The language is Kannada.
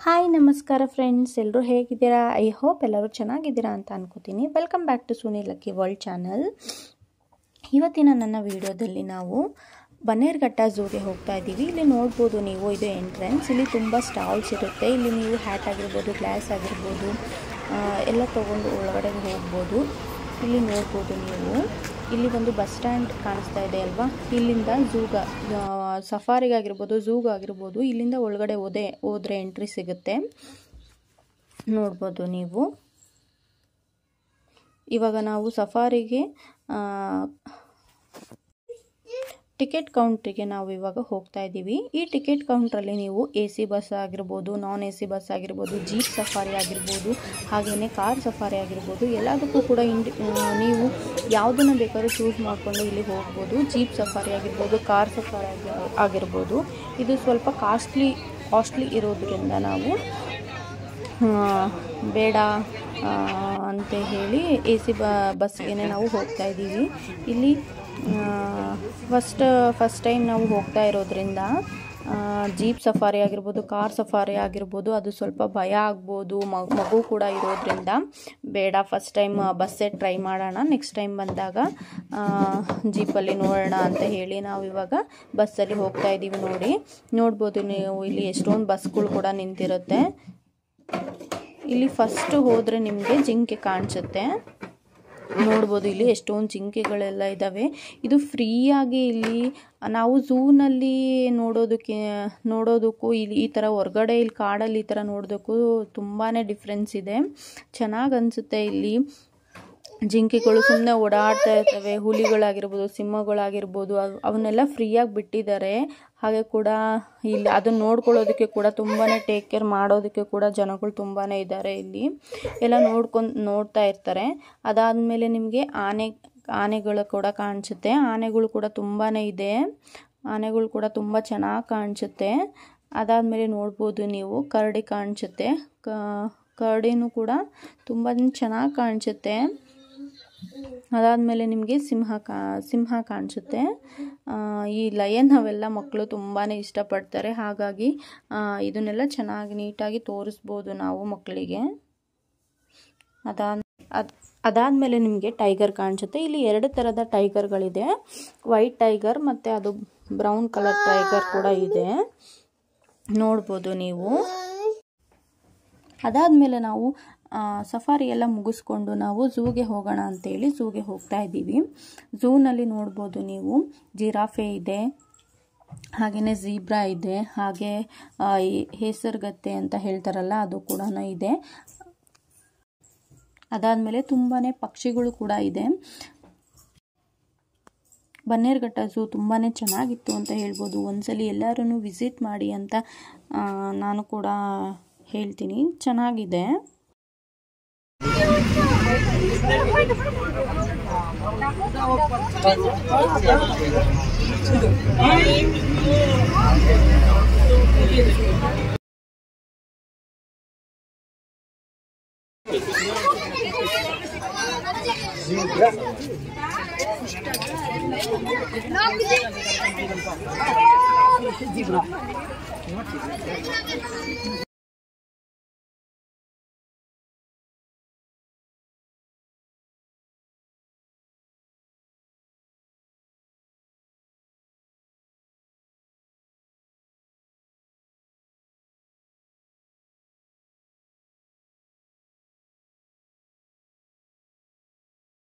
ಹಾಯ್ ನಮಸ್ಕಾರ ಫ್ರೆಂಡ್ಸ್ ಎಲ್ಲರೂ ಹೇಗಿದ್ದೀರಾ ಐ ಹೋಪ್ ಎಲ್ಲರೂ ಚೆನ್ನಾಗಿದ್ದೀರಾ ಅಂತ ಅನ್ಕೋತೀನಿ welcome back to Suni lucky world channel ಇವತ್ತಿನ ನನ್ನ ವಿಡಿಯೋದಲ್ಲಿ ನಾವು ಬನ್ನೇರ್ಘಟ್ಟ ಝೂಗೆ ಹೋಗ್ತಾ ಇದ್ದೀವಿ ಇಲ್ಲಿ ನೋಡ್ಬೋದು ನೀವು ಇದು ಎಂಟ್ರೆನ್ಸ್ ಇಲ್ಲಿ ತುಂಬ ಸ್ಟಾಲ್ಸ್ ಇರುತ್ತೆ ಇಲ್ಲಿ ನೀವು ಹ್ಯಾಟ್ ಆಗಿರ್ಬೋದು ಗ್ಲಾಸ್ ಆಗಿರ್ಬೋದು ಆ, ಎಲ್ಲ ತೊಗೊಂಡು ಒಳಗಡೆ ಹೋಗ್ಬೋದು ಇಲ್ಲಿ ನೋಡ್ಬೋದು ನೀವು ಇಲ್ಲಿ ಒಂದು ಬಸ್ ಸ್ಟ್ಯಾಂಡ್ ಕಾಣಿಸ್ತಾ ಇದೆ ಅಲ್ವಾ ಇಲ್ಲಿಂದ ಝೂಗ ಸಫಾರಿಗಾಗಿರ್ಬೋದು ಝೂಗಾಗಿರ್ಬೋದು ಇಲ್ಲಿಂದ ಒಳಗಡೆ ಹೋದೆ ಹೋದರೆ ಎಂಟ್ರಿ ಸಿಗುತ್ತೆ ನೋಡ್ಬೋದು ನೀವು ಇವಾಗ ನಾವು ಸಫಾರಿಗೆ ಟಿಕೆಟ್ ಕೌಂಟ್ರಿಗೆ ನಾವು ಇವಾಗ ಹೋಗ್ತಾ ಇದ್ದೀವಿ ಈ ಟಿಕೆಟ್ ಕೌಂಟ್ರಲ್ಲಿ ನೀವು ಎ ಸಿ ಬಸ್ ಆಗಿರ್ಬೋದು ನಾನ್ ಎ ಸಿ ಬಸ್ ಆಗಿರ್ಬೋದು ಜೀಪ್ ಸಫಾರಿ ಆಗಿರ್ಬೋದು ಹಾಗೆಯೇ ಕಾರ್ ಸಫಾರಿ ಆಗಿರ್ಬೋದು ಎಲ್ಲದಕ್ಕೂ ಕೂಡ ಇಂಡಿ ನೀವು ಯಾವುದನ್ನು ಬೇಕಾದ್ರೂ ಚೂಸ್ ಮಾಡಿಕೊಂಡು ಇಲ್ಲಿ ಹೋಗ್ಬೋದು ಜೀಪ್ ಸಫಾರಿ ಆಗಿರ್ಬೋದು ಕಾರ್ ಸಫಾರಿ ಆಗಿ ಆಗಿರ್ಬೋದು ಇದು ಸ್ವಲ್ಪ ಕಾಸ್ಟ್ಲಿ ಕಾಸ್ಟ್ಲಿ ಇರೋದ್ರಿಂದ ನಾವು ಆ, ಬೇಡ ಆ, ಅಂತ ಹೇಳಿ ಎ ಸಿ ಬ ಬಸ್ಗೆ ನಾವು ಹೋಗ್ತಾ ಇದ್ದೀವಿ ಇಲ್ಲಿ ಫಸ್ಟ್ ಫಸ್ಟ್ ಟೈಮ್ ನಾವು ಹೋಗ್ತಾ ಇರೋದ್ರಿಂದ ಜೀಪ್ ಸಫಾರಿ ಆಗಿರ್ಬೋದು ಕಾರ್ ಸಫಾರಿ ಆಗಿರ್ಬೋದು ಅದು ಸ್ವಲ್ಪ ಭಯ ಆಗ್ಬೋದು ಮ- ಮಗು ಕೂಡ ಇರೋದ್ರಿಂದ ಬೇಡ ಫಸ್ಟ್ ಟೈಮ್ ಬಸ್ಸೇ ಟ್ರೈ ಮಾಡೋಣ ನೆಕ್ಸ್ಟ್ ಟೈಮ್ ಬಂದಾಗ ಜೀಪಲ್ಲಿ ನೋಡೋಣ ಅಂತ ಹೇಳಿ ನಾವು ಇವಾಗ ಬಸ್ಸಲ್ಲಿ ಹೋಗ್ತಾ ಇದ್ದೀವಿ ನೋಡಿ ನೋಡ್ಬೋದು ನೀವು ಇಲ್ಲಿ ಎಷ್ಟೊಂದು ಬಸ್ಗಳು ಕೂಡ ನಿಂತಿರುತ್ತೆ ಇಲ್ಲಿ ಫಸ್ಟ್ ಹೋದರೆ ನಿಮಗೆ ಜಿಂಕೆ ಕಾಣಿಸುತ್ತೆ ನೋಡ್ಬೋದು ಇಲ್ಲಿ ಎಷ್ಟೊಂದು ಜಿಂಕೆಗಳೆಲ್ಲ ಇದ್ದಾವೆ ಇದು ಫ್ರೀಯಾಗಿ ಇಲ್ಲಿ ನಾವು ಝೂನಲ್ಲಿ ನೋಡೋದಕ್ಕೆ ನೋಡೋದಕ್ಕೂ ಇಲ್ಲಿ ಈ ಥರ ಹೊರ್ಗಡೆ ಇಲ್ಲಿ ಕಾಡಲ್ಲಿ ಈ ಥರ ನೋಡೋದಕ್ಕೂ ತುಂಬಾ ಡಿಫ್ರೆನ್ಸ್ ಇದೆ ಚೆನ್ನಾಗಿ ಅನಿಸುತ್ತೆ ಇಲ್ಲಿ ಜಿಂಕೆಗಳು ಸುಮ್ಮನೆ ಓಡಾಡ್ತಾ ಇರ್ತವೆ ಹುಲಿಗಳಾಗಿರ್ಬೋದು ಸಿಂಹಗಳಾಗಿರ್ಬೋದು ಅವ್- ಅವನ್ನೆಲ್ಲ ಫ್ರೀಯಾಗಿ ಬಿಟ್ಟಿದ್ದಾರೆ ಹಾಗೆ ಕೂಡ ಇಲ್ಲಿ ಅದನ್ನ ನೋಡ್ಕೊಳ್ಳೋದಕ್ಕೆ ಕೂಡ ತುಂಬಾ ಟೇಕ್ ಕೇರ್ ಮಾಡೋದಕ್ಕೆ ಕೂಡ ಜನಗಳು ತುಂಬಾ ಇದ್ದಾರೆ ಇಲ್ಲಿ ಎಲ್ಲ ನೋಡ್ಕೊಂಡು ನೋಡ್ತಾ ಇರ್ತಾರೆ ಅದಾದಮೇಲೆ ನಿಮಗೆ ಆನೆ ಆನೆಗಳು ಕೂಡ ಕಾಣಿಸುತ್ತೆ ಆನೆಗಳು ಕೂಡ ತುಂಬಾ ಇದೆ ಆನೆಗಳು ಕೂಡ ತುಂಬ ಚೆನ್ನಾಗಿ ಕಾಣಿಸುತ್ತೆ ಅದಾದಮೇಲೆ ನೋಡ್ಬೋದು ನೀವು ಕರಡಿ ಕಾಣಿಸುತ್ತೆ ಕ- ಕರಡಿನೂ ಕೂಡ ತುಂಬ ಚೆನ್ನಾಗಿ ಕಾಣಿಸುತ್ತೆ ಅದಾದಮೇಲೆ ನಿಮಗೆ ಸಿಂಹ ಕಾ ಸಿಂಹ ಕಾಣಿಸುತ್ತೆ ಆ, ಈ ಲಯನ್ ಅವೆಲ್ಲ ಮಕ್ಕಳು ತುಂಬಾ ಇಷ್ಟಪಡ್ತಾರೆ ಹಾಗಾಗಿ ಆ, ಇದನ್ನೆಲ್ಲ ಚೆನ್ನಾಗಿ ನೀಟಾಗಿ ತೋರಿಸ್ಬೋದು ನಾವು ಮಕ್ಕಳಿಗೆ ಅದಾದ ಅದು ಅದಾದಮೇಲೆ ನಿಮಗೆ ಟೈಗರ್ ಕಾಣಿಸುತ್ತೆ ಇಲ್ಲಿ ಎರಡು ಥರದ ಟೈಗರ್ಗಳಿದೆ ವೈಟ್ ಟೈಗರ್ ಮತ್ತು ಅದು ಬ್ರೌನ್ ಕಲರ್ ಟೈಗರ್ ಕೂಡ ಇದೆ ನೋಡ್ಬೋದು ನೀವು ಅದಾದಮೇಲೆ ನಾವು ಆ, ಸಫಾರಿ ಎಲ್ಲ ಮುಗಿಸ್ಕೊಂಡು ನಾವು ಝೂಗೆ ಹೋಗೋಣ ಅಂತೇಳಿ ಝೂಗೆ ಹೋಗ್ತಾ ಇದ್ದೀವಿ ಝೂನಲ್ಲಿ ನೋಡ್ಬೋದು ನೀವು ಜಿರಾಫೆ ಇದೆ ಹಾಗೆಯೇ ಝೀಬ್ರಾ ಇದೆ ಹಾಗೆ ಆ, ಈ ಹೇಸರ್ಗತ್ತೆ ಅಂತ ಹೇಳ್ತಾರಲ್ಲ ಅದು ಕೂಡ ಇದೆ ಅದಾದಮೇಲೆ ತುಂಬಾ ಪಕ್ಷಿಗಳು ಕೂಡ ಇದೆ ಬನ್ನೇರ್ಘಟ್ಟ ಝೂ ತುಂಬಾ ಚೆನ್ನಾಗಿತ್ತು ಅಂತ ಹೇಳ್ಬೋದು ಒಂದ್ಸಲಿ ಎಲ್ಲರೂ ವಿಸಿಟ್ ಮಾಡಿ ಅಂತ ಆ, ನಾನು ಕೂಡ ಹೇಳ್ತೀನಿ ಚೆನ್ನಾಗಿದೆ